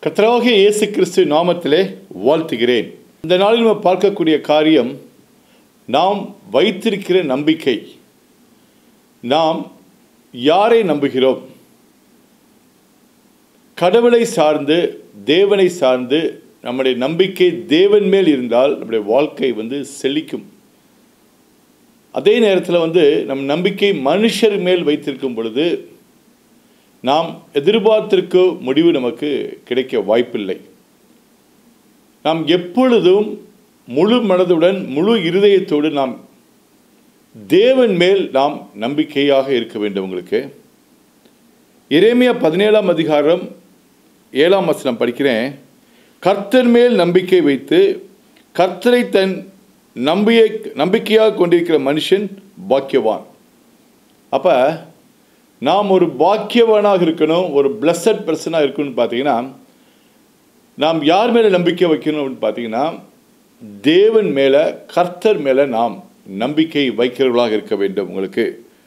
கர்த்தராகிய இயேசு கிறிஸ்து நாமத்திலே வாழ்த்துகிறேன் இந்த நாளில் நம்ம பார்க்கக்கூடிய காரியம் நாம் வைத்திருக்கிற நம்பிக்கை நாம் யாரை நம்புகிறோம் கடவுளை சார்ந்து தேவனை சார்ந்து நம்முடைய நம்பிக்கை தேவன் மேல் இருந்தால் நம்முடைய வாழ்க்கை வந்து செழிக்கும் அதே நேரத்தில் வந்து நம் நம்பிக்கை மனுஷர் மேல் வைத்திருக்கும் பொழுது நாம் எதிர்பார்த்திருக்க முடிவு நமக்கு கிடைக்க வாய்ப்பில்லை நாம் எப்பொழுதும் முழு மனதுடன் முழு இருதயத்தோடு நாம் தேவன் மேல் நாம் நம்பிக்கையாக இருக்க வேண்டும் உங்களுக்கு எரேமியா பதினேழாம் அதிகாரம் ஏழாம் வசனம் படிக்கிறேன் கர்த்தர் மேல் நம்பிக்கை வைத்து கர்த்தரை தன் நம்பிய நம்பிக்கையாக கொண்டிருக்கிற மனுஷன் பாக்கியவான் அப்போ நாம் ஒரு பாக்கியவானாக இருக்கணும் ஒரு பிளஸட் பர்சனாக இருக்கணும்னு பார்த்தீங்கன்னா நாம் யார் மேலே நம்பிக்கை வைக்கணும் அப்படின்னு பார்த்தீங்கன்னா தேவன் மேலே கர்த்தர் மேலே நாம் நம்பிக்கை வைக்கிறவர்களாக இருக்க வேண்டும் உங்களுக்கு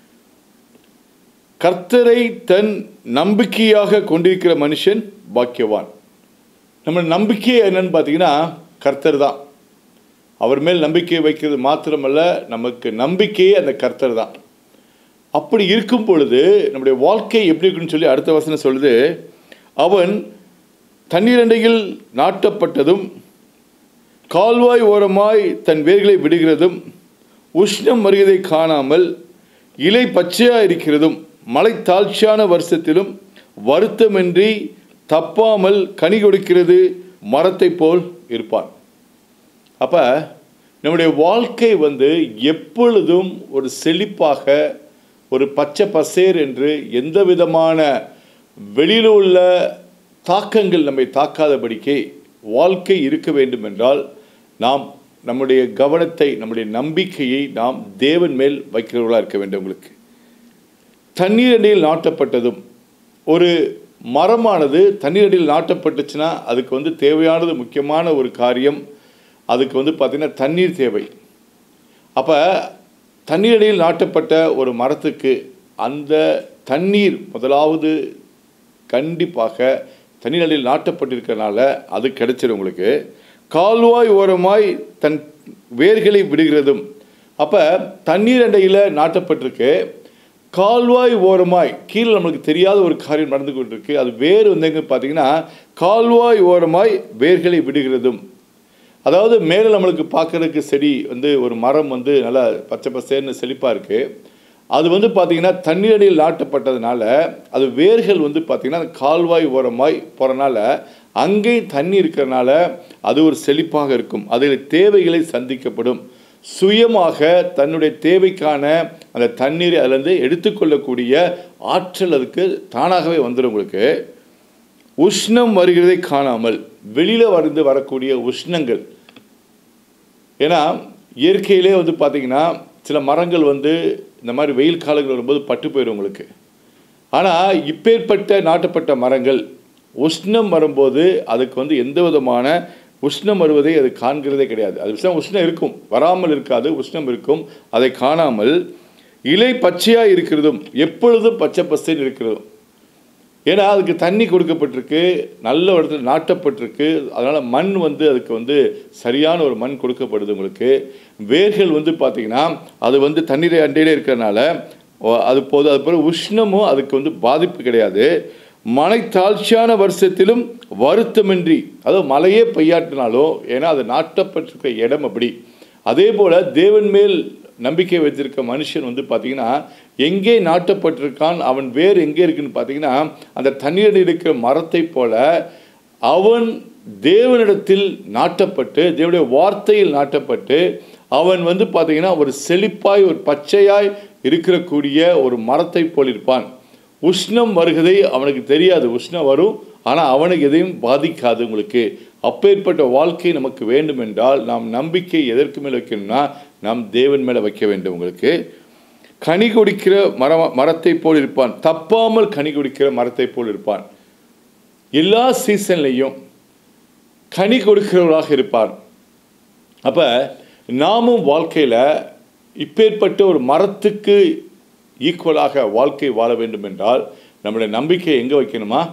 கர்த்தரை தன் நம்பிக்கையாக கொண்டிருக்கிற மனுஷன் பாக்கியவான் நம்ம நம்பிக்கை என்னன்னு பார்த்தீங்கன்னா கர்த்தர் தான் அவர் மேல் நம்பிக்கை வைக்கிறது மாத்திரமல்ல நமக்கு நம்பிக்கையே அந்த கர்த்தர் தான் அப்படி இருக்கும் பொழுது நம்முடைய வாழ்க்கை எப்படி இருக்குன்னு சொல்லி அடுத்த வசனம் சொல்லுது அவன் தண்ணீரண்டையில் நாட்டப்பட்டதும் கால்வாய் ஓரமாய் தன் வேர்களை விடுகிறதும் உஷ்ணம் வருவதை காணாமல் இலை பச்சையாக இருக்கிறதும் மலை தாழ்ச்சியான வருஷத்திலும் வருத்தமின்றி தப்பாமல் கனி கொடுக்கிறது மரத்தை போல் இருப்பான் அப்போ நம்முடைய வாழ்க்கை வந்து எப்பொழுதும் ஒரு செழிப்பாக ஒரு பச்சை பசேர் என்று எந்த விதமான வெளியில் உள்ள தாக்கங்கள் நம்மை தாக்காதபடிக்கு வாழ்க்கை இருக்க வேண்டும் என்றால் நாம் நம்முடைய கவனத்தை நம்முடைய நம்பிக்கையை நாம் தேவன் மேல் வைக்கிறவர்களாக இருக்க வேண்டும் உங்களுக்கு தண்ணீர் அடியில் நாட்டப்பட்டதும் ஒரு மரமானது தண்ணீர் அடியில் நாட்டப்பட்டுச்சுன்னா அதுக்கு வந்து தேவையானது முக்கியமான ஒரு காரியம் அதுக்கு வந்து பார்த்திங்கன்னா தண்ணீர் தேவை அப்போ தண்ணீரடியில் நாட்டப்பட்ட ஒரு மரத்துக்கு அந்த தண்ணீர் முதலாவது கண்டிப்பாக தண்ணீரடியில் நாட்டப்பட்டிருக்கிறனால அது கிடைச்சிடும் உங்களுக்கு கால்வாய் ஓரமாய் தன் வேர்களை விடுகிறதும் அப்போ தண்ணீர் அண்டையில் நாட்டப்பட்டிருக்கு கால்வாய் ஓரமாய் கீழே நம்மளுக்கு தெரியாத ஒரு காரியம் நடந்து கொண்டிருக்கு அது வேர் வந்து எங்கே பார்த்தீங்கன்னா கால்வாய் ஓரமாய் வேர்களை விடுகிறதும் அதாவது மேலே நம்மளுக்கு பார்க்குறதுக்கு செடி வந்து ஒரு மரம் வந்து நல்லா பச்சை பசேர்னு செழிப்பாக இருக்குது அது வந்து பார்த்திங்கன்னா தண்ணீரடியில் நாட்டப்பட்டதுனால அது வேர்கள் வந்து பார்த்திங்கன்னா அந்த கால்வாய் ஓரமாய் போகிறனால அங்கே தண்ணி இருக்கிறனால அது ஒரு செழிப்பாக இருக்கும் அதில் தேவைகளை சந்திக்கப்படும் சுயமாக தன்னுடைய தேவைக்கான அந்த தண்ணீரை அதிலேருந்து எடுத்துக்கொள்ளக்கூடிய ஆற்றல் அதுக்கு தானாகவே வந்துடும் உங்களுக்கு உஷ்ணம் வருகிறதை காணாமல் வெளியில் வந்து வரக்கூடிய உஷ்ணங்கள் ஏன்னா இயற்கையிலே வந்து பார்த்திங்கன்னா சில மரங்கள் வந்து இந்த மாதிரி வெயில் காலங்கள் வரும்போது பட்டு போயிடும் உங்களுக்கு ஆனால் இப்பேற்பட்ட நாட்டப்பட்ட மரங்கள் உஷ்ணம் வரும்போது அதுக்கு வந்து எந்த விதமான உஷ்ணம் வருவதை அது காண்கிறதே கிடையாது அது விஷயம் உஷ்ணம் இருக்கும் வராமல் இருக்காது உஷ்ணம் இருக்கும் அதை காணாமல் இலை பச்சையாக இருக்கிறதும் எப்பொழுதும் பச்சை பசைன்னு இருக்கிறதும் ஏன்னா அதுக்கு தண்ணி கொடுக்கப்பட்டிருக்கு நல்ல இடத்துல நாட்டப்பட்டிருக்கு அதனால் மண் வந்து அதுக்கு வந்து சரியான ஒரு மண் கொடுக்கப்படுது உங்களுக்கு வேர்கள் வந்து பார்த்திங்கன்னா அது வந்து தண்ணீரை அண்டையிலே இருக்கிறனால அது போது அது பிறகு உஷ்ணமும் அதுக்கு வந்து பாதிப்பு கிடையாது மழை தாழ்ச்சியான வருஷத்திலும் வருத்தமின்றி அதாவது மழையே பெய்யாட்டினாலும் ஏன்னா அது நாட்டப்பட்டிருக்க இடம் அப்படி அதே போல் தேவன் மேல் நம்பிக்கை வைத்திருக்க மனுஷன் வந்து பார்த்திங்கன்னா எங்கே நாட்டப்பட்டிருக்கான் அவன் வேர் எங்கே இருக்குன்னு பார்த்தீங்கன்னா அந்த தண்ணீரில் இருக்கிற மரத்தை போல அவன் தேவனிடத்தில் நாட்டப்பட்டு தேவனுடைய வார்த்தையில் நாட்டப்பட்டு அவன் வந்து பார்த்திங்கன்னா ஒரு செழிப்பாய் ஒரு பச்சையாய் இருக்கக்கூடிய ஒரு மரத்தை போல் இருப்பான் உஷ்ணம் வருகிறதை அவனுக்கு தெரியாது உஷ்ணம் வரும் ஆனால் அவனுக்கு எதையும் பாதிக்காது உங்களுக்கு அப்பேற்பட்ட வாழ்க்கை நமக்கு வேண்டும் என்றால் நாம் நம்பிக்கை எதற்கு மேலே வைக்கணும்னா நாம் தேவன் மேலே வைக்க வேண்டும் உங்களுக்கு கனி குடிக்கிற மர மரத்தை போல் இருப்பான் தப்பாமல் கனி குடிக்கிற மரத்தை போல் இருப்பான் எல்லா சீசன்லையும் கனி கொடுக்கிறவராக இருப்பார் அப்போ நாமும் வாழ்க்கையில் இப்பேற்பட்ட ஒரு மரத்துக்கு ஈக்குவலாக வாழ்க்கை வாழ வேண்டும் என்றால் நம்முடைய நம்பிக்கை எங்கே வைக்கணுமா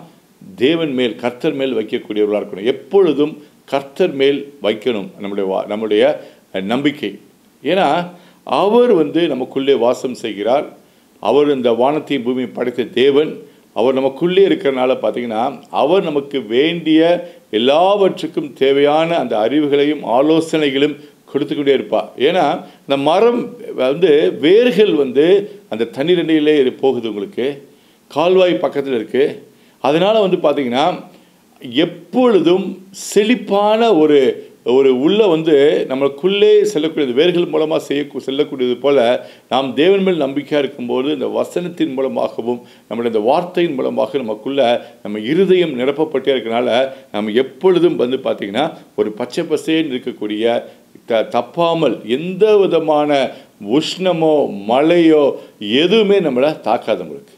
தேவன் மேல் கர்த்தர் மேல் வைக்கக்கூடியவர்களாக இருக்கணும் எப்பொழுதும் கர்த்தர் மேல் வைக்கணும் நம்முடைய வா நம்முடைய அஹ், நம்பிக்கை ஏன்னா அவர் வந்து நமக்குள்ளே வாசம் செய்கிறார் அவர் இந்த வானத்தையும் பூமியும் படைத்த தேவன் அவர் நமக்குள்ளே இருக்கிறனால பார்த்தீங்கன்னா அவர் நமக்கு வேண்டிய எல்லாவற்றுக்கும் தேவையான அந்த அறிவுகளையும் ஆலோசனைகளும் கொடுத்துக்கிட்டே இருப்பார் ஏன்னா இந்த மரம் வந்து வேர்கள் வந்து அந்த தண்ணீரண்டியிலே போகுது உங்களுக்கு கால்வாய் பக்கத்தில் இருக்குது அதனால் வந்து பார்த்தீங்கன்னா எப்பொழுதும் செழிப்பான ஒரு ஒரு உள்ள வந்து நம்மளுக்குள்ளே செல்லக்கூடியது வேர்கள் மூலமாக செய்ய செல்லக்கூடியது போல நாம் தேவன் மேல் நம்பிக்கையாக இருக்கும்போது இந்த வசனத்தின் மூலமாகவும் நம்முடைய இந்த வார்த்தையின் மூலமாக நமக்குள்ள நம்ம இருதயம் நிரப்பப்பட்டே இருக்கனால நம்ம எப்பொழுதும் வந்து பார்த்திங்கன்னா ஒரு பச்சை பசேன்னு இருக்கக்கூடிய த தப்பாமல் எந்த விதமான உஷ்ணமோ மழையோ எதுவுமே நம்மளை தாக்காது நம்மளுக்கு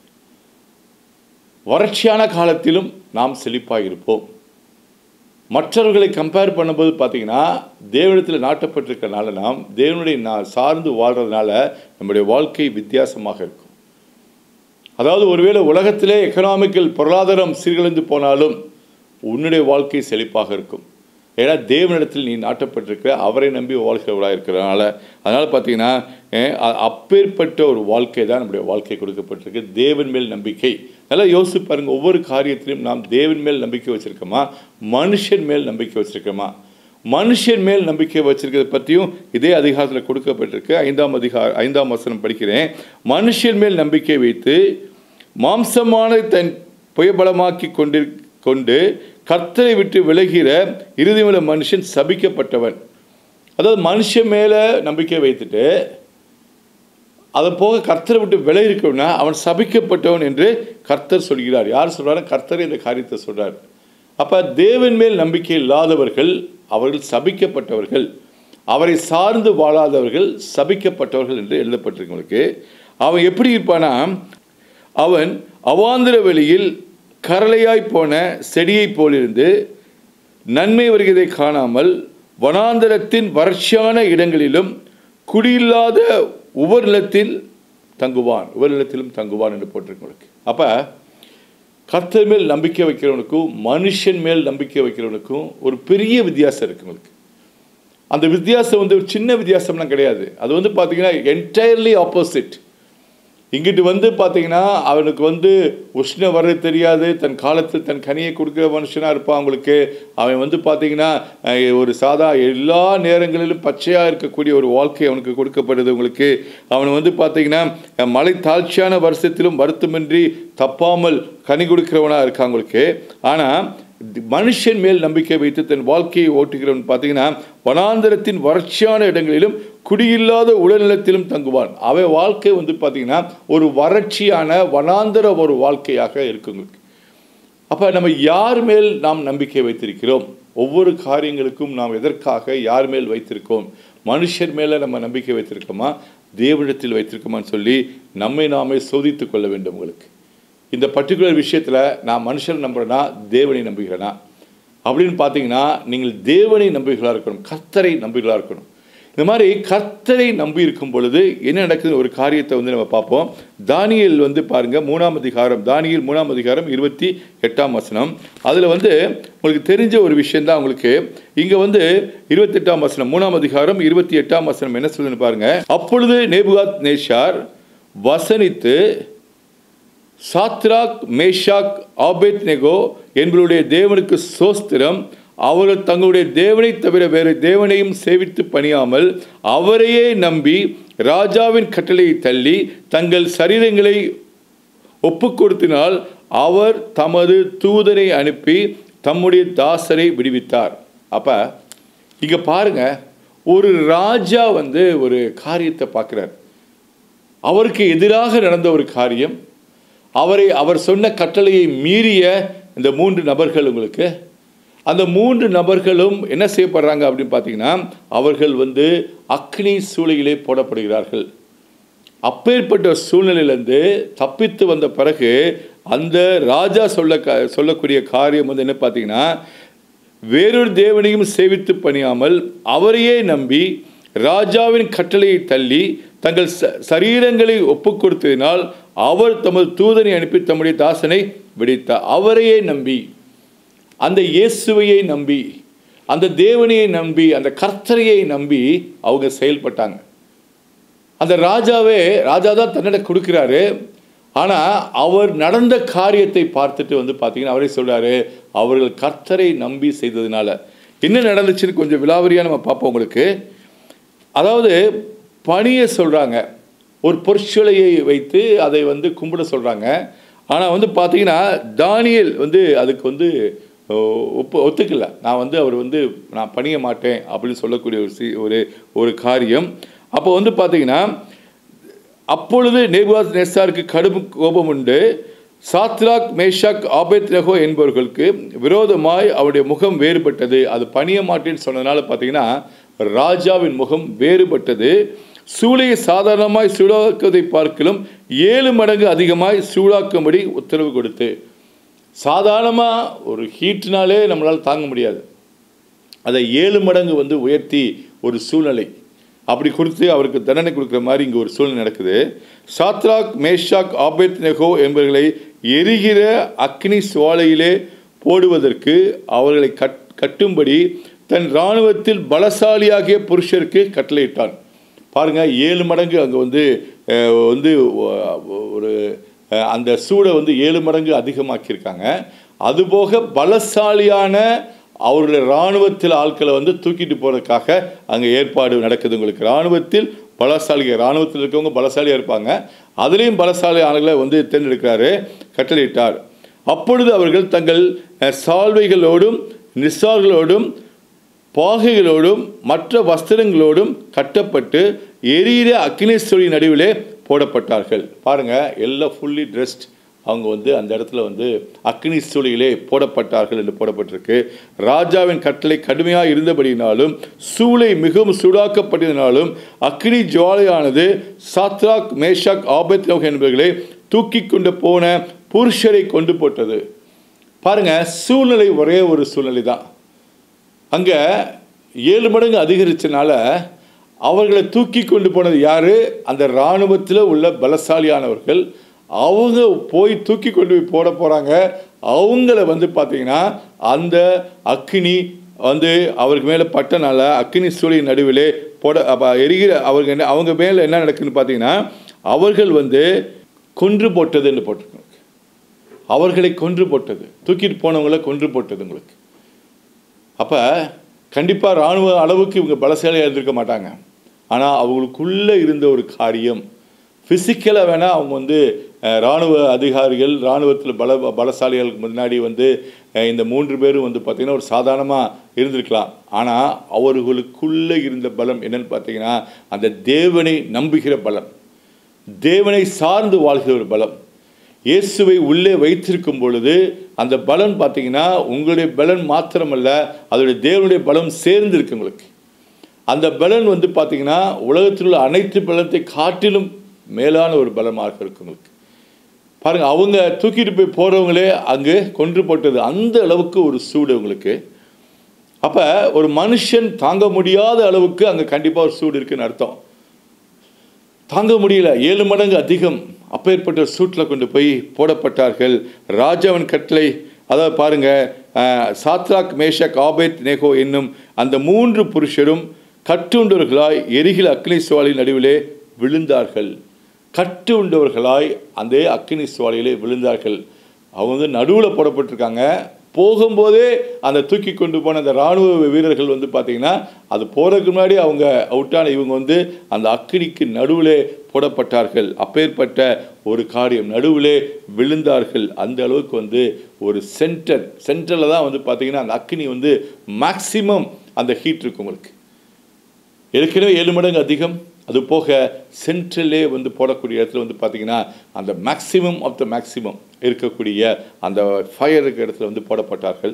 வறட்சியான காலத்திலும் நாம் செழிப்பாக இருப்போம் மற்றவர்களை கம்பேர் பண்ணும்போது பார்த்தீங்கன்னா தேவனிடத்தில் நாட்டப்பட்டிருக்கிறனால நாம் தேவனுடைய நான் சார்ந்து வாழ்கிறதுனால நம்முடைய வாழ்க்கை வித்தியாசமாக இருக்கும் அதாவது ஒருவேளை உலகத்திலே எக்கனாமிக்கல் பொருளாதாரம் சீர்குலைந்து போனாலும் உன்னுடைய வாழ்க்கை செழிப்பாக இருக்கும் ஏன்னா தேவனிடத்தில் நீ நாட்டப்பட்டிருக்கிற அவரை நம்பி வாழ்கிறவராக இருக்கிறதுனால அதனால் பார்த்தீங்கன்னா அஹ், அ- அப்பேற்பட்ட ஒரு வாழ்க்கை தான் நம்முடைய வாழ்க்கை கொடுக்கப்பட்டிருக்கு தேவன் மேல் நம்பிக்கை நல்லா யோசிச்சு பாருங்க ஒவ்வொரு காரியத்திலும் நாம் தேவன் மேல் நம்பிக்கை வச்சிருக்கோமா மனுஷன் மேல் நம்பிக்கை வச்சிருக்கோமா மனுஷன் மேல் நம்பிக்கை வச்சிருக்கிறத பற்றியும் இதே அதிகாரத்தில் கொடுக்கப்பட்டிருக்கு ஐந்தாம் அதிகார ஐந்தாம் வசனம் படிக்கிறேன் மனுஷன் மேல் நம்பிக்கை வைத்து மாம்சமான தன் புயபலமாக்கி கொண்டு கொண்டு கர்த்தரை விட்டு விலகிற இறுதியுள்ள மனுஷன் சபிக்கப்பட்டவன் அதாவது மனுஷன் மேலே நம்பிக்கை வைத்துட்டு அதை போக கர்த்தரை விட்டு விலகி இருக்கணும்னா அவன் சபிக்கப்பட்டவன் என்று கர்த்தர் சொல்கிறார் யார் சொல்றாரு கர்த்தர் இந்த காரியத்தை சொல்றார் அப்ப தேவன் மேல் நம்பிக்கை இல்லாதவர்கள் அவர்கள் சபிக்கப்பட்டவர்கள் அவரை சார்ந்து வாழாதவர்கள் சபிக்கப்பட்டவர்கள் என்று எழுதப்பட்டிருக்கவங்களுக்கு அவன் எப்படி இருப்பானா அவன் அவாந்திர வெளியில் கரளையாய் போன செடியைப் போலிருந்து நன்மை வருகிறதை காணாமல் வனாந்தரத்தின் வறட்சியான இடங்களிலும் குடியில்லாத உபர்நிலத்தில் தங்குவான் உபர்நிலத்திலும் தங்குவான் என்று போட்டிருக்கவங்களுக்கு அப்போ கர்த்தர் மேல் நம்பிக்கை வைக்கிறவனுக்கும் மனுஷன் மேல் நம்பிக்கை வைக்கிறவனுக்கும் ஒரு பெரிய வித்தியாசம் இருக்கு உங்களுக்கு அந்த வித்தியாசம் வந்து ஒரு சின்ன வித்தியாசம்லாம் கிடையாது அது வந்து பார்த்தீங்கன்னா என்டையர்லி ஆப்போசிட் இங்கிட்டு வந்து பார்த்தீங்கன்னா அவனுக்கு வந்து உஷ்ணம் வர்றது தெரியாது தன் காலத்தில் தன் கனியை கொடுக்குற மனுஷனாக இருப்பான் அவங்களுக்கு அவன் வந்து பார்த்தீங்கன்னா அஹ், ஒரு சாதா எல்லா நேரங்களிலும் பச்சையாக இருக்கக்கூடிய ஒரு வாழ்க்கை அவனுக்கு கொடுக்கப்படுது உங்களுக்கு அவன் வந்து பார்த்தீங்கன்னா அஹ், மலை தாழ்ச்சியான வருஷத்திலும் வருத்தமின்றி தப்பாமல் கனி கொடுக்கிறவனாக இருக்கான் உங்களுக்கு ஆனால் மனுஷன் மேல் நம்பிக்கை வைத்து தன் வாழ்க்கையை ஓட்டுகிறவன் பார்த்தீங்கன்னா வனாந்தரத்தின் வறட்சியான இடங்களிலும் குடியில்லாத உடல்நிலத்திலும் தங்குவான் அவன் வாழ்க்கை வந்து பார்த்தீங்கன்னா ஒரு வறட்சியான வனாந்தர ஒரு வாழ்க்கையாக இருக்குங்க அப்போ நம்ம யார் மேல் நாம் நம்பிக்கை வைத்திருக்கிறோம் ஒவ்வொரு காரியங்களுக்கும் நாம் எதற்காக யார் மேல் வைத்திருக்கோம் மனுஷர் மேலே நம்ம நம்பிக்கை வைத்திருக்கோமா தேவனிடத்தில் வைத்திருக்கோமான்னு சொல்லி நம்மை நாமே சோதித்துக் கொள்ள வேண்டும் உங்களுக்கு இந்த பர்டிகுலர் விஷயத்தில் நான் மனுஷன் நம்புறேனா தேவனை நம்புகிறேனா அப்படின்னு பார்த்தீங்கன்னா நீங்கள் தேவனை நம்புகிறா இருக்கணும் கர்த்தரை நம்புகிறா இருக்கணும் இந்த மாதிரி கர்த்தரை நம்பி இருக்கும் பொழுது என்ன நடக்குது ஒரு காரியத்தை வந்து நம்ம பார்ப்போம் தானியேல் வந்து பாருங்க மூணாம் அதிகாரம் தானியேல் மூணாம் அதிகாரம் இருபத்தி எட்டாம் வசனம் அதில் வந்து உங்களுக்கு தெரிஞ்ச ஒரு விஷயம்தான் உங்களுக்கு இங்கே வந்து இருபத்தெட்டாம் வசனம் மூணாம் அதிகாரம் இருபத்தி எட்டாம் வசனம் என்ன சொல்லுன்னு பாருங்க அப்பொழுது நேபுகாத் நேஷார் வசனித்து சாத்ராக் மேஷாக் ஆபேத் நெகோ என்பவருடைய தேவனுக்கு சோஸ்திரம் அவர்கள் தங்களுடைய தேவனை தவிர வேறு தேவனையும் சேவித்து பணியாமல் அவரையே நம்பி ராஜாவின் கட்டளையை தள்ளி தங்கள் சரீரங்களை ஒப்பு கொடுத்தினால் அவர் தமது தூதனை அனுப்பி தம்முடைய தாசரை விடுவித்தார் அப்ப இங்க பாருங்க ஒரு ராஜா வந்து ஒரு காரியத்தை பார்க்கிறார் அவருக்கு எதிராக நடந்த ஒரு காரியம் அவரை அவர் சொன்ன கட்டளையை மீறிய இந்த மூன்று நபர்கள் உங்களுக்கு அந்த மூன்று நபர்களும் என்ன செய்யப்படுறாங்க அப்படின்னு பார்த்தீங்கன்னா அவர்கள் வந்து அக்னி சூளையிலே போடப்படுகிறார்கள் அப்பேற்பட்ட சூழ்நிலையிலேருந்து தப்பித்து வந்த பிறகு அந்த ராஜா சொல்ல க- சொல்லக்கூடிய காரியம் வந்து என்ன பார்த்தீங்கன்னா வேறொரு தேவனையும் சேவித்து பணியாமல் அவரையே நம்பி ராஜாவின் கட்டளையை தள்ளி தங்கள் ச- சரீரங்களை ஒப்புக் கொடுத்ததினால் அவர் தமது தூதனை அனுப்பி தம்முடைய தாசனை விடுத்தார் அவரையே நம்பி அந்த இயேசுவையை நம்பி அந்த தேவனையை நம்பி அந்த கர்த்தரையை நம்பி அவங்க செயல்பட்டாங்க அந்த ராஜாவே ராஜா தான் தன்னிடம் கொடுக்குறாரு ஆனால் அவர் நடந்த காரியத்தை பார்த்துட்டு வந்து பார்த்தீங்கன்னா அவரே சொல்றாரு அவர்கள் கர்த்தரை நம்பி செய்ததுனால என்ன நடந்துச்சுன்னு கொஞ்சம் விலாவரியாக நம்ம பார்ப்போம் உங்களுக்கு அதாவது பணியை சொல்கிறாங்க ஒரு பொற்சிலையை வைத்து அதை வந்து கும்பிட சொல்கிறாங்க ஆனால் வந்து பார்த்தீங்கன்னா தானியேல் வந்து அதுக்கு வந்து ஓ, ஒப்பு ஒத்துக்கல நான் வந்து அவர் வந்து நான் பணிய மாட்டேன் அப்படின்னு சொல்லக்கூடிய ஒரு சி ஒரு ஒரு காரியம் அப்போ வந்து பார்த்தீங்கன்னா அப்பொழுது நேபுகாத் நேசாருக்கு கடும் கோபம் உண்டு சாத்ராக் மேஷாக் ஆபேத் நெகோ என்பவர்களுக்கு விரோதமாய் அவருடைய முகம் வேறுபட்டது அது பணிய மாட்டேன்னு சொன்னதுனால பார்த்தீங்கன்னா ராஜாவின் முகம் வேறுபட்டது சூளையை சாதாரணமாய் சூடாக்குவதை பார்க்கிலும் ஏழு மடங்கு அதிகமாய் சூடாக்கும்படி உத்தரவு கொடுத்து சாதாரணமாக ஒரு ஹீட்னாலே நம்மளால் தாங்க முடியாது அதை ஏழு மடங்கு வந்து உயர்த்தி ஒரு சூழ்நிலை அப்படி கொடுத்து அவருக்கு தண்டனை கொடுக்குற மாதிரி இங்கே ஒரு சூழ்நிலை நடக்குது சாத்ராக் மேஷாக் ஆபேத் நெகோ என்பவர்களை எரிகிற அக்னி சுவாலையிலே போடுவதற்கு அவர்களை கட் கட்டும்படி தன் இராணுவத்தில் பலசாலியாகிய புருஷருக்கு கட்டளையிட்டான் பாருங்க ஏழு மடங்கு அங்கே வந்து அஹ், வந்து ஒ- ஒரு அஹ், அந்த சூடை வந்து ஏழு மடங்கு அதிகமாக்கியிருக்காங்க அதுபோக பலசாலியான அவருடைய இராணுவத்தில் ஆட்களை வந்து தூக்கிட்டு போகிறதுக்காக அங்கே ஏற்பாடு நடக்குது உங்களுக்கு இராணுவத்தில் பலசாலி இராணுவத்தில் இருக்கவங்க பலசாலியாக இருப்பாங்க அதுலேயும் பலசாலி ஆளுகளை வந்து தேர்ந்தெடுக்கிறாரு கட்டளையிட்டார் அப்பொழுது அவர்கள் தங்கள் அஹ், சால்வைகளோடும் நிசார்களோடும் பாகைகளோடும் மற்ற வஸ்திரங்களோடும் கட்டப்பட்டு எரியிற அக்னேஸ்வரி நடுவிலே போடப்பட்டார்கள் பாருங்க எல்லாம் ஃபுல்லி ட்ரெஸ்ட் அவங்க வந்து அந்த இடத்துல வந்து அக்னி சூளையிலே போடப்பட்டார்கள் என்று போடப்பட்டிருக்கு ராஜாவின் கட்டளை கடுமையாக இருந்தபடியினாலும் சூளை மிகவும் சூடாக்கப்பட்டதினாலும் அக்னி ஜுவாலையானது சாத்ராக் மேஷாக் ஆபத் என்பவர்களை தூக்கி கொண்டு போன புருஷரை கொண்டு போட்டது பாருங்க சூழ்நிலை ஒரே ஒரு சூழ்நிலை தான் அங்கே ஏழு மடங்கு அதிகரிச்சனால அவர்களை தூக்கி கொண்டு போனது யாரு அந்த இராணுவத்தில் உள்ள பலசாலியானவர்கள் அவங்க போய் தூக்கி கொண்டு போய் போட போகிறாங்க அவங்கள வந்து பார்த்தீங்கன்னா அந்த அக்கினி வந்து அவருக்கு மேலே பட்டனால அக்கினி சூழி நடுவிலே போட அப்போ எரிகிற அவர்கள் என்ன அவங்க மேலே என்ன நடக்குதுன்னு பார்த்தீங்கன்னா அவர்கள் வந்து கொன்று போட்டதுன்னு போட்டிருக்காங்க அவர்களை கொன்று போட்டது தூக்கிட்டு போனவங்களை கொன்று போட்டது உங்களுக்கு அப்போ கண்டிப்பாக இராணுவ அளவுக்கு இவங்க பலசாலியாக இருந்திருக்க மாட்டாங்க ஆனால் அவங்களுக்குள்ளே இருந்த ஒரு காரியம் ஃபிசிக்கலாக வேணால் அவங்க வந்து அஹ், இராணுவ அதிகாரிகள் இராணுவத்தில் பல பலசாலிகளுக்கு முன்னாடி வந்து அஹ், இந்த மூன்று பேரும் வந்து பார்த்திங்கன்னா ஒரு சாதாரணமாக இருந்திருக்கலாம் ஆனால் அவர்களுக்குள்ளே இருந்த பலம் என்னன்னு பார்த்தீங்கன்னா அந்த தேவனை நம்புகிற பலம் தேவனை சார்ந்து வாழ்கிற ஒரு பலம் இயேசுவை உள்ளே வைத்திருக்கும் பொழுது அந்த பலன் பார்த்தீங்கன்னா உங்களுடைய பலன் மாத்திரமல்ல அதோடைய தேவனுடைய பலம் சேர்ந்து இருக்கு உங்களுக்கு அந்த பலன் வந்து பார்த்தீங்கன்னா உலகத்தில் உள்ள அனைத்து பலத்தை காட்டிலும் மேலான ஒரு பலமாக இருக்கு உங்களுக்கு பாருங்க அவங்க தூக்கிட்டு போய் போகிறவங்களே அங்கே கொன்று போட்டது அந்த அளவுக்கு ஒரு சூடு உங்களுக்கு அப்போ ஒரு மனுஷன் தாங்க முடியாத அளவுக்கு அங்கே கண்டிப்பாக ஒரு சூடு இருக்குன்னு அர்த்தம் தாங்க முடியல ஏழு மடங்கு அதிகம் அப்பேற்பட்ட சூட்டில் கொண்டு போய் போடப்பட்டார்கள் ராஜாவின் கட்டளை அதாவது பாருங்க அஹ், சாத்ராக் மேஷக் ஆபேத் நேகோ என்னும் அந்த மூன்று புருஷரும் கட்டுண்டவர்களாய் எரிகிற அக்னி சுவாலின் நடுவிலே விழுந்தார்கள் கட்டு உண்டவர்களாய் அந்த அக்னி சுவாலியிலே விழுந்தார்கள் அவங்க வந்து நடுவில் போடப்பட்டிருக்காங்க போகும்போதே அந்த தூக்கி கொண்டு போன அந்த இராணுவ வீரர்கள் வந்து பார்த்தீங்கன்னா அது போகிறதுக்கு முன்னாடி அவங்க அவுட்டான இவங்க வந்து அந்த அக்கினிக்கு நடுவிலே போடப்பட்டார்கள் அப்பேற்பட்ட ஒரு காரியம் நடுவிலே விழுந்தார்கள் அந்த அளவுக்கு வந்து ஒரு சென்டர் சென்டரில் தான் வந்து பார்த்தீங்கன்னா அந்த அக்கினி வந்து மேக்சிமம் அந்த ஹீட் இருக்கும் உங்களுக்கு ஏற்கனவே ஏழு மடங்கு அதிகம் அது போக சென்ட்ரலே வந்து போடக்கூடிய இடத்துல வந்து பார்த்தீங்கன்னா அந்த மேக்ஸிமம் ஆஃப் த மேக்ஸிமம் இருக்கக்கூடிய அந்த ஃபயர் இருக்கிற இடத்துல வந்து போடப்பட்டார்கள்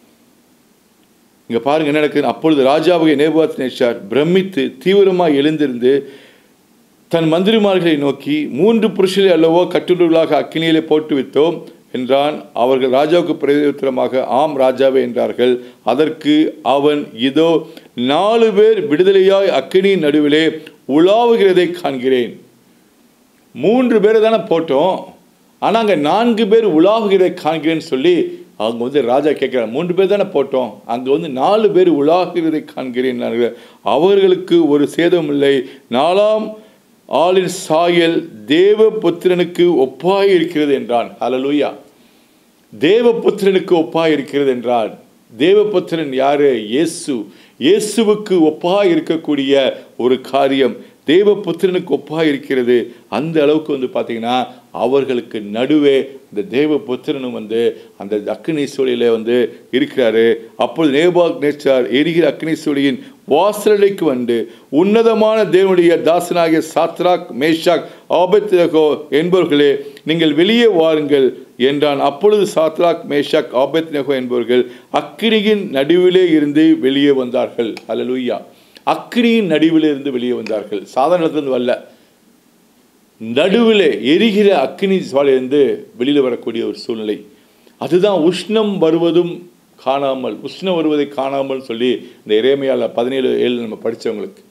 இங்கே பாருங்க என்ன நடக்குது அப்பொழுது ராஜாவுடைய நேபாத் நேஷார் பிரமித்து தீவிரமாக எழுந்திருந்து தன் மந்திரிமார்களை நோக்கி மூன்று புருஷரை அல்லவோ கட்டுடர்களாக அக்கினியிலே போட்டு விட்டோம் என்றான் அவர்கள் ராஜாவுக்கு பிரதியுத்தரமாக ஆம் ராஜாவே என்றார்கள் அதற்கு அவன் இதோ நாலு பேர் விடுதலையாய் அக்கினியின் நடுவிலே உலாவுகிறதை காண்கிறேன் மூன்று பேரை தானே போட்டோம் ஆனால் அங்கே நான்கு பேர் உலாவுகிறதை காண்கிறேன்னு சொல்லி அவங்க வந்து ராஜா கேட்குறாங்க மூன்று பேர் தானே போட்டோம் அங்கே வந்து நாலு பேர் உலாகிறதை காண்கிறேன் நான் அவர்களுக்கு ஒரு சேதம் இல்லை நாலாம் ஆளின் சாயல் தேவ புத்திரனுக்கு ஒப்பாய் இருக்கிறது என்றான் ஹalleluya தேவபுத்திரனுக்கு ஒப்பாய் இருக்கிறது என்றால் தேவபுத்திரன் யாரு இயேசு இயேசுவுக்கு ஒப்பாய் இருக்கக்கூடிய ஒரு காரியம் தேவபுத்திரனுக்கு ஒப்பாய் இருக்கிறது அந்த அளவுக்கு வந்து பார்த்தீங்கன்னா அவர்களுக்கு நடுவே இந்த தேவபுத்திரனும் வந்து அந்த அக்னி சூழலில் வந்து இருக்கிறாரு அப்பொழுது நேபாக் நேச்சார் எரிகிற அக்னி சூழியின் வாசலைக்கு வந்து உன்னதமான தேவனுடைய தாசனாகிய சாத்ராக் மேஷாக் ஆபத்ரகோ என்பவர்களே நீங்கள் வெளியே வாருங்கள் என்றான் அப்பொழுது சாத்ராக் மேஷாக் ஆபத்னகோ என்பவர்கள் அக்கினியின் நடுவிலே இருந்து வெளியே வந்தார்கள் அல்லலுய்யா அக்கினியின் நடுவிலே இருந்து வெளியே வந்தார்கள் சாதாரணத்திலிருந்து வரல நடுவில் எரிகிற அக்கினி சுவாலையிலிருந்து வெளியில் வரக்கூடிய ஒரு சூழ்நிலை அதுதான் உஷ்ணம் வருவதும் காணாமல் உஷ்ணம் வருவதை காணாமல் சொல்லி இந்த இறைமையால் பதினேழு ஏழு நம்ம படித்தவங்களுக்கு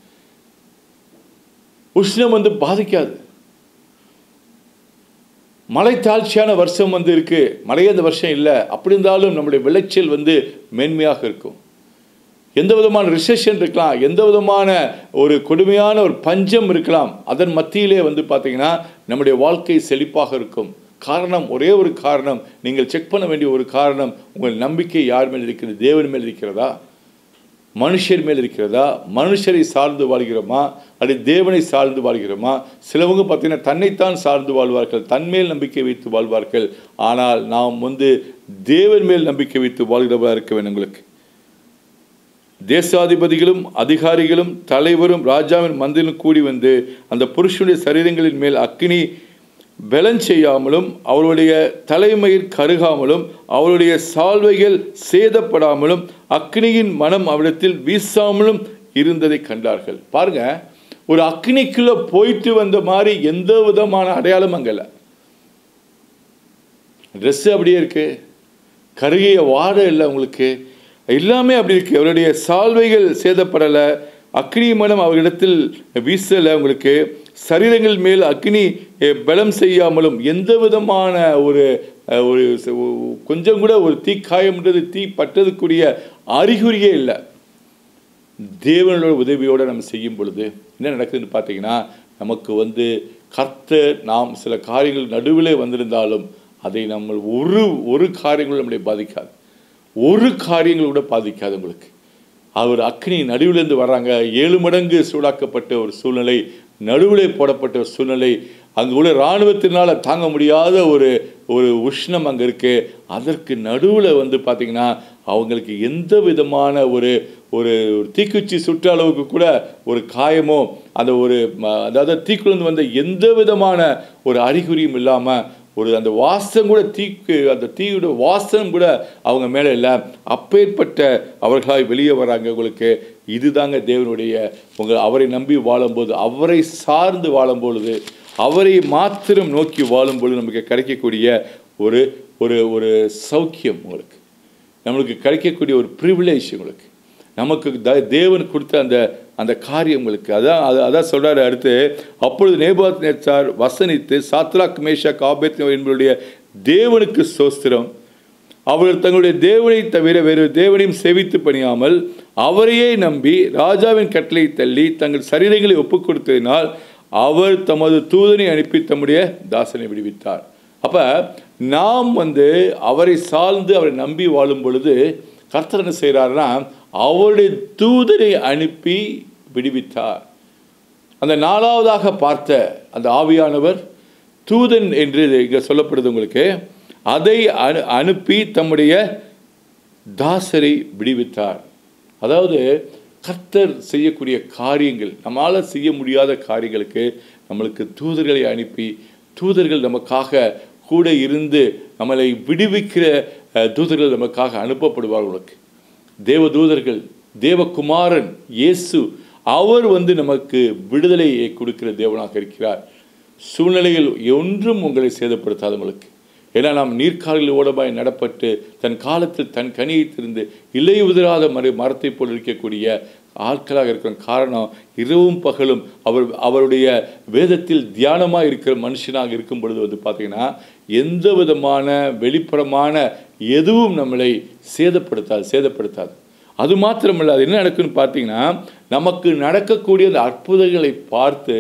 உஷ்ணம் வந்து பாதிக்காது மழை தாழ்ச்சியான வருஷம் வந்து இருக்கு மழையே அந்த வருஷம் இல்லை அப்படி இருந்தாலும் நம்முடைய விளைச்சல் வந்து மேன்மையாக இருக்கும் எந்த விதமான ரிசெஷன் இருக்கலாம் எந்த விதமான ஒரு கொடுமையான ஒரு பஞ்சம் இருக்கலாம் அதன் மத்தியிலே வந்து பார்த்தீங்கன்னா நம்முடைய வாழ்க்கை செழிப்பாக இருக்கும் காரணம் ஒரே ஒரு காரணம் நீங்கள் செக் பண்ண வேண்டிய ஒரு காரணம் உங்கள் நம்பிக்கை யார் மேல் இருக்கிறது தேவன் மேல் இருக்கிறதா மனுஷர் மேல் இருக்கிறதா மனுஷரை சார்ந்து வாழ்கிறோமா அல்லது தேவனை சார்ந்து வாழ்கிறோமா சிலவங்க பார்த்தீங்கன்னா தன்னைத்தான் சார்ந்து வாழ்வார்கள் தன்மேல் நம்பிக்கை வைத்து வாழ்வார்கள் ஆனால் நாம் வந்து தேவன் மேல் நம்பிக்கை வைத்து வாழ்கிறவா இருக்க வேண்டும் உங்களுக்கு தேசாதிபதிகளும் அதிகாரிகளும் தலைவரும் ராஜாவின் மந்திலும் கூடி வந்து அந்த புருஷனுடைய சரீரங்களின் மேல் அக்கினி பலன் செய்யாமலும் அவருடைய தலைமையில் கருகாமலும் அவருடைய சால்வைகள் சேதப்படாமலும் அக்னியின் மனம் அவரிடத்தில் வீசாமலும் இருந்ததை கண்டார்கள் பாருங்க ஒரு அக்னிக்குள்ள போயிட்டு வந்த மாதிரி எந்த விதமான அடையாளம் அங்கல ட்ரெஸ் அப்படியே இருக்கு கருகிய வாடை இல்லை உங்களுக்கு எல்லாமே அப்படி இருக்கு அவருடைய சால்வைகள் சேதப்படலை அக்னி மனம் அவரிடத்தில் வீசலை உங்களுக்கு சரீரங்கள் மேல் அக்னி அஹ், பலம் செய்யாமலும் எந்த விதமான ஒரு அஹ், ஒரு ச- ஒ- கொஞ்சம் கூட ஒரு தீ காயம்ன்றது தீ பட்டதுக்குரிய அறிகுறியே இல்லை தேவனோட உதவியோடு நம்ம செய்யும் பொழுது என்ன நடக்குதுன்னு பார்த்தீங்கன்னா நமக்கு வந்து கர்த்தர் நாம் சில காரியங்கள் நடுவில் வந்திருந்தாலும் அதை நம்ம ஒரு ஒரு காரியங்களும் நம்மளை பாதிக்காது ஒரு காரியங்கள் கூட பாதிக்காது உங்களுக்கு அவர் அக்னி நடுவிலிருந்து வர்றாங்க ஏழு மடங்கு சூடாக்கப்பட்ட ஒரு சூழ்நிலை நடுவிலே போடப்பட்ட ஒரு சூழ்நிலை அங்கே உள்ள இராணுவத்தினால தாங்க முடியாத ஒரு ஒரு உஷ்ணம் அங்கே இருக்கு அதற்கு நடுவில் வந்து பார்த்திங்கன்னா அவங்களுக்கு எந்த விதமான ஒரு ஒரு ஒரு தீக்குச்சி சுற்ற அளவுக்கு கூட ஒரு காயமோ அந்த ஒரு ம- அதாவது தீக்குழந்து வந்த எந்த விதமான ஒரு அறிகுறியும் இல்லாமல் ஒரு அந்த வாசம் கூட தீக்கு அந்த தீயோட வாசம் கூட அவங்க மேலே இல்லை அப்பேற்பட்ட அவர்களாய் வெளியே வராங்க உங்களுக்கு இதுதாங்க தேவனுடைய உங்கள் அவரை நம்பி வாழும்போது அவரை சார்ந்து வாழும் பொழுது அவரை மாத்திரம் நோக்கி வாழும் பொழுது நமக்கு கிடைக்கக்கூடிய ஒரு ஒரு ஒரு சௌக்கியம் உங்களுக்கு நம்மளுக்கு கிடைக்கக்கூடிய ஒரு ப்ரிவிலேஜ் உங்களுக்கு நமக்கு த- தேவன் கொடுத்த அந்த அந்த காரியம் உங்களுக்கு அதான் அது அதான் சொல்றாரு அடுத்து அப்பொழுது நேபாத் நேச்சார் வசனித்து சாத்ராக் மேஷாக் ஆபேத் என்பவருடைய தேவனுக்கு சோஸ்திரம் அவர்கள் தங்களுடைய தேவனை தவிர வேறு தேவனையும் சேவித்து பணியாமல் அவரையே நம்பி ராஜாவின் கட்டளை தள்ளி தங்கள் சரீரங்களை ஒப்புக் கொடுத்ததினால் அவர் தமது தூதனை அனுப்பி தம்முடைய தாசனை விடுவித்தார் அப்ப நாம் வந்து அவரை சார்ந்து அவரை நம்பி வாழும் பொழுது கர்த்தர் என்ன செய்கிறாருன்னா அவருடைய தூதரை அனுப்பி விடுவித்தார் அந்த நாலாவதாக பார்த்த அந்த ஆவியானவர் தூதன் என்று இங்கே சொல்லப்படுது உங்களுக்கு அதை அனு அனுப்பி தம்முடைய தாசரை விடுவித்தார் அதாவது கர்த்தர் செய்யக்கூடிய காரியங்கள் நம்மால் செய்ய முடியாத காரியங்களுக்கு நம்மளுக்கு தூதர்களை அனுப்பி தூதர்கள் நமக்காக கூட இருந்து நம்மளை விடுவிக்கிற அஹ், தூதர்கள் நமக்காக அனுப்பப்படுவார்களுக்கு தேவ தூதர்கள் தேவகுமாரன் இயேசு அவர் வந்து நமக்கு விடுதலையை கொடுக்கிற தேவனாக இருக்கிறார் சூழ்நிலைகள் ஒன்றும் உங்களை சேதப்படுத்தாது உங்களுக்கு ஏன்னா நாம் நீர்க்காலில் ஓடமாய் நடப்பட்டு தன் காலத்தில் தன் கனியை திருந்து இலை உதிராத மர மரத்தை போல் இருக்கக்கூடிய ஆட்களாக இருக்கிற காரணம் இரவும் பகலும் அவர் அவருடைய வேதத்தில் தியானமாக இருக்கிற மனுஷனாக இருக்கும் பொழுது வந்து பார்த்தீங்கன்னா எந்த விதமான வெளிப்புறமான எதுவும் நம்மளை சேதப்படுத்தாது சேதப்படுத்தாது அது மாத்திரமல்ல அது என்ன நடக்குன்னு பார்த்தீங்கன்னா நமக்கு நடக்கக்கூடிய அந்த அற்புதங்களை பார்த்து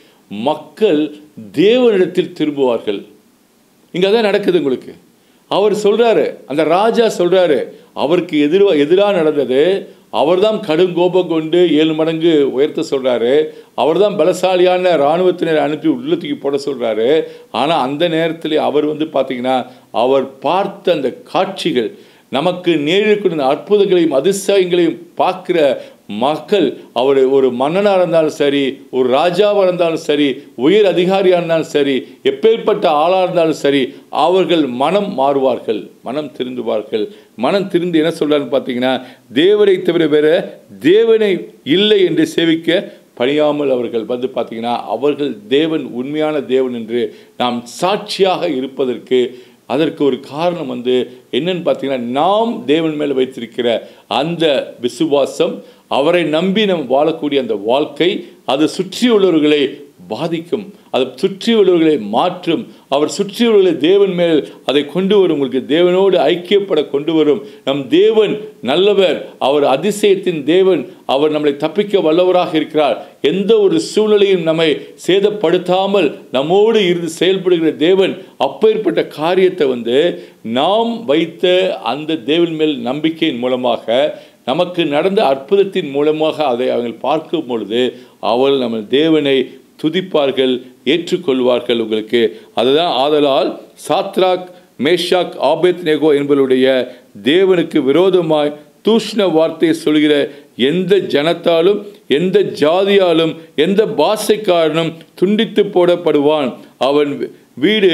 மக்கள் தேவனிடத்தில் திரும்புவார்கள் இங்கே அதான் நடக்குது உங்களுக்கு அவர் சொல்றாரு அந்த ராஜா சொல்றாரு அவருக்கு எதிர எதிராக நடந்தது அவர்தான் கடும் கோபம் கொண்டு ஏழு மடங்கு உயர்த்த சொல்றாரு அவர்தான் பலசாலியான இராணுவத்தினரை அனுப்பி உள்ளத்துக்கு போட சொல்றாரு ஆனால் அந்த நேரத்தில் அவர் வந்து பார்த்தீங்கன்னா அவர் பார்த்த அந்த காட்சிகள் நமக்கு நேரிடக்கூடிய அந்த அற்புதங்களையும் அதிசயங்களையும் பார்க்குற மக்கள் அவர் ஒரு மன்னனாக இருந்தாலும் சரி ஒரு ராஜாவாக இருந்தாலும் சரி உயர் அதிகாரியாக இருந்தாலும் சரி எப்பேற்பட்ட ஆளாக இருந்தாலும் சரி அவர்கள் மனம் மாறுவார்கள் மனம் திருந்துவார்கள் மனம் திருந்து என்ன சொல்றாருன்னு பார்த்தீங்கன்னா தேவனை தவிர வேற தேவனை இல்லை என்று சேவிக்க பணியாமல் அவர்கள் வந்து பார்த்தீங்கன்னா அவர்கள் தேவன் உண்மையான தேவன் என்று நாம் சாட்சியாக இருப்பதற்கு அதற்கு ஒரு காரணம் வந்து என்னன்னு பார்த்தீங்கன்னா நாம் தேவன் மேலே வைத்திருக்கிற அந்த விசுவாசம் அவரை நம்பி நம்ம வாழக்கூடிய அந்த வாழ்க்கை அது சுற்றியுள்ளவர்களை பாதிக்கும் அது சுற்றியுள்ளவர்களை மாற்றும் அவர் சுற்றியுள்ளவர்களை தேவன் மேல் அதை கொண்டு வரும் உங்களுக்கு தேவனோடு ஐக்கியப்பட கொண்டு வரும் நம் தேவன் நல்லவர் அவர் அதிசயத்தின் தேவன் அவர் நம்மளை தப்பிக்க வல்லவராக இருக்கிறார் எந்த ஒரு சூழ்நிலையும் நம்மை சேதப்படுத்தாமல் நம்மோடு இருந்து செயல்படுகிற தேவன் அப்பேற்பட்ட காரியத்தை வந்து நாம் வைத்த அந்த தேவன் மேல் நம்பிக்கையின் மூலமாக நமக்கு நடந்த அற்புதத்தின் மூலமாக அதை அவர்கள் பார்க்கும் பொழுது அவர்கள் நம்ம தேவனை துதிப்பார்கள் ஏற்றுக்கொள்வார்கள் உங்களுக்கு அதுதான் ஆதலால் சாத்ராக் மேஷாக் ஆபேத் நேகோ என்பவருடைய தேவனுக்கு விரோதமாய் தூஷ்ண வார்த்தையை சொல்கிற எந்த ஜனத்தாலும் எந்த ஜாதியாலும் எந்த பாஷைக்காரனும் துண்டித்து போடப்படுவான் அவன் வீடு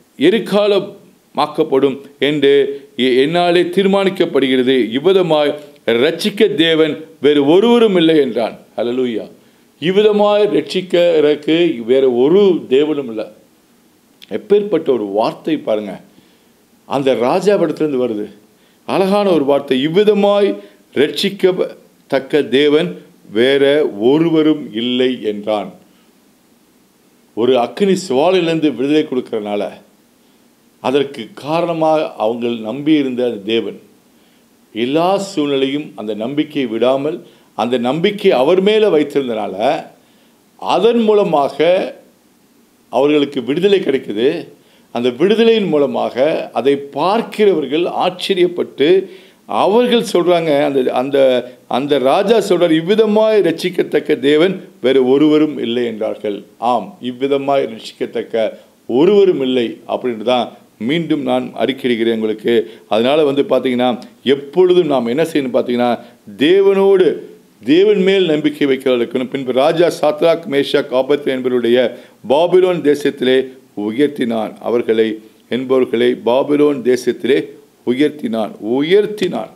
எரிகாலமாக்கப்படும் என்று எ- என்னாலே தீர்மானிக்கப்படுகிறது இவ்விதமாய் ரட்சிக்க தேவன் வேறு ஒருவரும் இல்லை என்றான் ஹalleluya இவ்விதமாய் ரட்சிக்கிறதுக்கு வேற ஒரு தேவனும் இல்லை எப்பேற்பட்ட ஒரு வார்த்தை பாருங்க அந்த ராஜாவிடத்திலிருந்து வருது அழகான ஒரு வார்த்தை இவ்விதமாய் ரட்சிக்கத்தக்க தேவன் வேற ஒருவரும் இல்லை என்றான் ஒரு அக்கினி சுவாலிலிருந்து விடுதலை கொடுக்கறனால அதற்கு காரணமாக அவங்க நம்பியிருந்த அந்த தேவன் எல்லா சூழ்நிலையும் அந்த நம்பிக்கையை விடாமல் அந்த நம்பிக்கை அவர் மேலே வைத்திருந்தனால அதன் மூலமாக அவர்களுக்கு விடுதலை கிடைக்குது அந்த விடுதலையின் மூலமாக அதை பார்க்கிறவர்கள் ஆச்சரியப்பட்டு அவர்கள் சொல்றாங்க அந்த அந்த அந்த ராஜா சொல்றார் இவ்விதமாய் ரட்சிக்கத்தக்க தேவன் வேறு ஒருவரும் இல்லை என்றார்கள் ஆம் இவ்விதமாய் ரட்சிக்கத்தக்க ஒருவரும் இல்லை அப்படின்னு தான் மீண்டும் நான் அறிக்கையிடுகிறேன் உங்களுக்கு அதனால வந்து பார்த்தீங்கன்னா எப்பொழுதும் நாம் என்ன செய்யணும் பார்த்தீங்கன்னா தேவனோடு தேவன் மேல் நம்பிக்கை வைக்கிறவர்களுக்கு பின்பு ராஜா சாத்ராக் மேஷாக் ஆபத்து என்பவருடைய பாபிலோன் தேசத்திலே உயர்த்தினான் அவர்களை என்பவர்களை பாபிலோன் தேசத்திலே உயர்த்தினான் உயர்த்தினான்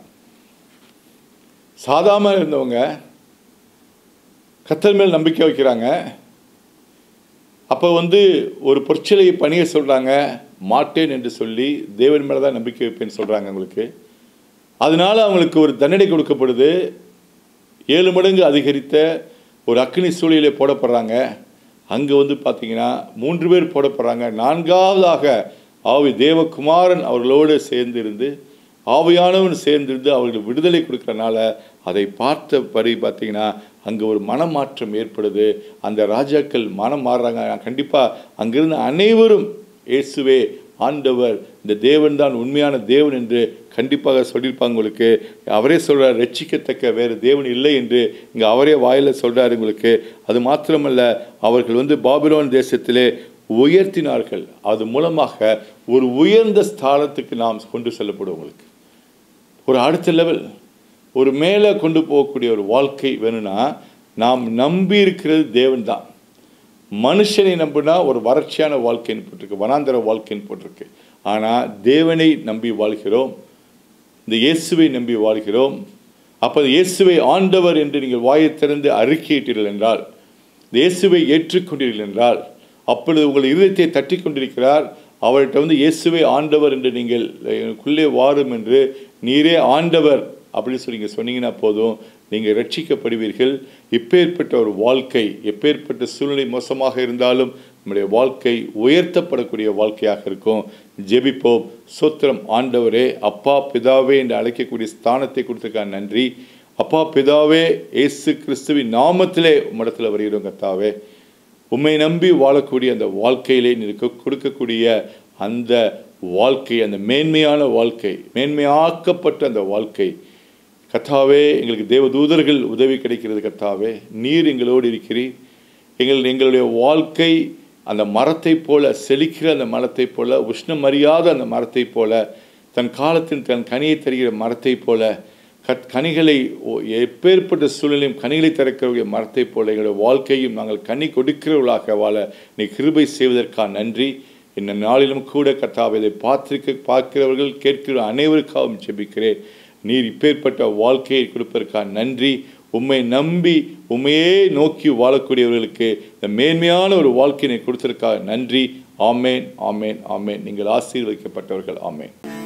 சாதாரண இருந்தவங்க கத்தர் மேல் நம்பிக்கை வைக்கிறாங்க அப்போ வந்து ஒரு பொற்சிலையை பணிய சொல்கிறாங்க மாட்டேன் என்று சொல்லி தேவன் மேலே தான் நம்பிக்கை வைப்பேன்னு சொல்கிறாங்க அவங்களுக்கு அதனால அவங்களுக்கு ஒரு தண்டனை கொடுக்கப்படுது ஏழு மடங்கு அதிகரித்த ஒரு அக்னி சூழலிலே போடப்படுறாங்க அங்கே வந்து பார்த்தீங்கன்னா மூன்று பேர் போடப்படுறாங்க நான்காவதாக ஆவி தேவகுமாரன் அவர்களோடு சேர்ந்திருந்து ஆவியானவன் சேர்ந்திருந்து அவர்களுக்கு விடுதலை கொடுக்கறனால அதை பார்த்தபடி பார்த்தீங்கன்னா அங்கே ஒரு மனமாற்றம் ஏற்படுது அந்த ராஜாக்கள் மனம் மாறுறாங்க கண்டிப்பாக அங்கிருந்த அனைவரும் இயேசுவே ஆண்டவர் இந்த தேவன் தான் உண்மையான தேவன் என்று கண்டிப்பாக சொல்லியிருப்பாங்க உங்களுக்கு அவரே சொல்றார் ரட்சிக்கத்தக்க வேறு தேவன் இல்லை என்று இங்கே அவரே வாயில சொல்றாரு உங்களுக்கு அது மாத்திரமல்ல அவர்கள் வந்து பாபிலோன் தேசத்திலே உயர்த்தினார்கள் அது மூலமாக ஒரு உயர்ந்த ஸ்தானத்துக்கு நாம் கொண்டு செல்லப்படும் உங்களுக்கு ஒரு அடுத்த லெவல் ஒரு மேலே கொண்டு போகக்கூடிய ஒரு வாழ்க்கை வேணும்னா நாம் நம்பி இருக்கிறது தேவன் தான் மனுஷனை நம்பினா ஒரு வறட்சியான வாழ்க்கைன்னு போட்டிருக்கு வனாந்தர வாழ்க்கைன்னு போட்டிருக்கு ஆனால் தேவனை நம்பி வாழ்கிறோம் இந்த இயேசுவை நம்பி வாழ்கிறோம் அப்போ இயேசுவை ஆண்டவர் என்று நீங்கள் வாயை திறந்து அறிக்கையிட்டீர்கள் என்றால் இந்த இயேசுவை ஏற்றுக்கொண்டீர்கள் என்றால் அப்பொழுது உங்கள் இருதயத்தை தட்டி கொண்டிருக்கிறார் அவர்கிட்ட வந்து இயேசுவை ஆண்டவர் என்று நீங்கள் எனக்குள்ளே வாரும் என்று நீரே ஆண்டவர் அப்படின்னு சொல்லி நீங்கள் சொன்னீங்கன்னா போதும் நீங்கள் ரட்சிக்கப்படுவீர்கள் எப்பேற்பட்ட ஒரு வாழ்க்கை எப்பேற்பட்ட சூழ்நிலை மோசமாக இருந்தாலும் நம்முடைய வாழ்க்கை உயர்த்தப்படக்கூடிய வாழ்க்கையாக இருக்கும் ஜெபிப்போம் சோத்திரம் ஆண்டவரே அப்பா பிதாவே என்று அழைக்கக்கூடிய ஸ்தானத்தை கொடுத்துருக்கான் நன்றி அப்பா பிதாவே இயேசு கிறிஸ்துவின் நாமத்திலே உம்மிடத்தில் வருகிறோம் கத்தாவே உம்மை நம்பி வாழக்கூடிய அந்த வாழ்க்கையிலே நீர் கொடுக்கக்கூடிய அந்த வாழ்க்கை அந்த மேன்மையான வாழ்க்கை மேன்மையாக்கப்பட்ட அந்த வாழ்க்கை கத்தாவே எங்களுக்கு தேவதூதர்கள் உதவி கிடைக்கிறது கத்தாவே நீர் எங்களோடு இருக்கிறீர் எங்கள் எங்களுடைய வாழ்க்கை அந்த மரத்தை போல செழிக்கிற அந்த மரத்தை போல உஷ்ணம் அறியாத அந்த மரத்தை போல தன் காலத்தில் தன் கனியை தருகிற மரத்தை போல கத் கனிகளை எப்பேற்பட்ட சூழ்நிலையும் கனிகளை திறக்கக்கூடிய மரத்தை போல எங்களுடைய வாழ்க்கையும் நாங்கள் கனி கொடுக்கிறவர்களாக வாழ நீ கிருபை செய்வதற்காக நன்றி இந்த நாளிலும் கூட கத்தாவை இதை பார்த்திருக்க பார்க்கிறவர்கள் கேட்கிற அனைவருக்காகவும் ஜெபிக்கிறேன் நீர் இப்பேற்பட்ட வாழ்க்கையை கொடுப்பதற்காக நன்றி உம்மை நம்பி உண்மையே நோக்கி வாழக்கூடியவர்களுக்கு இந்த மேன்மையான ஒரு வாழ்க்கையினை கொடுத்ததற்காக நன்றி ஆமேன் ஆமேன் ஆமேன் நீங்கள் ஆசீர்வதிக்கப்பட்டவர்கள் ஆமேன்